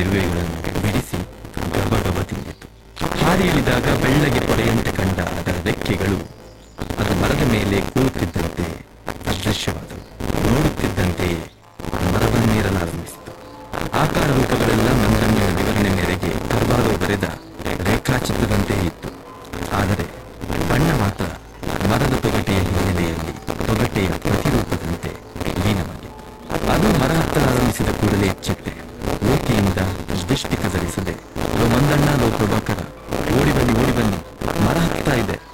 ಇರುವೆಗಳನ್ನು ಬಿಡಿಸಿ ಗಬಗಬ ತಿಂದಿತು ಹಾರಿ ಇಳಿದಾಗ ಬೆಳ್ಳಗೆ ಪೊರೆಯಂತೆ ಕಂಡ ಅದರ ರೆಕ್ಕೆಗಳು ಅದು ಮರದ ಮೇಲೆ ಕೂರುತ್ತಿದ್ದಂತೆ ಅದೃಶ್ಯವಾದವು ನೋಡುತ್ತಿದ್ದಂತೆಯೇ ಮರವನ್ನೇರಲಾರಂಭಿಸಿತು ಆಕಾರ ರೂಪಗಳೆಲ್ಲ ಮಂಜಣ್ಣಿನ ವಿವರಣೆ ಮೇರೆಗೆ ಕರ್ವಾಲೋ ಬರೆದ ರೇಖಾಚಿತ್ರದಂತೆ ಇತ್ತು ಆದರೆ ಬಣ್ಣ ಮಾತ್ರ ಮರದ ತೊಗಟೆಯ ಹಿನ್ನೆಲೆಯಲ್ಲಿ ತೊಗಟೆಯ ಪ್ರತಿರೂಪದಂತೆ ಲೀನವಾಗಿತ್ತು ಅದು ಮರ ಹತ್ತಲಾರಂಭಿಸಿದ ಕೂಡಲೇ ಎಚ್ಚೆತ್ತೆ ಲೋಕಿಯಿಂದ ದೃಷ್ಟಿ ಕದಲಿಸದೆ ಲೋ ಮಂದಣ್ಣ ಲೋ ಪ್ರಭಾಕರ ಓಡಿ ಬನ್ನಿ ಓಡಿ ಬನ್ನಿ ಮರ ಹತ್ತಾ ಇದೆ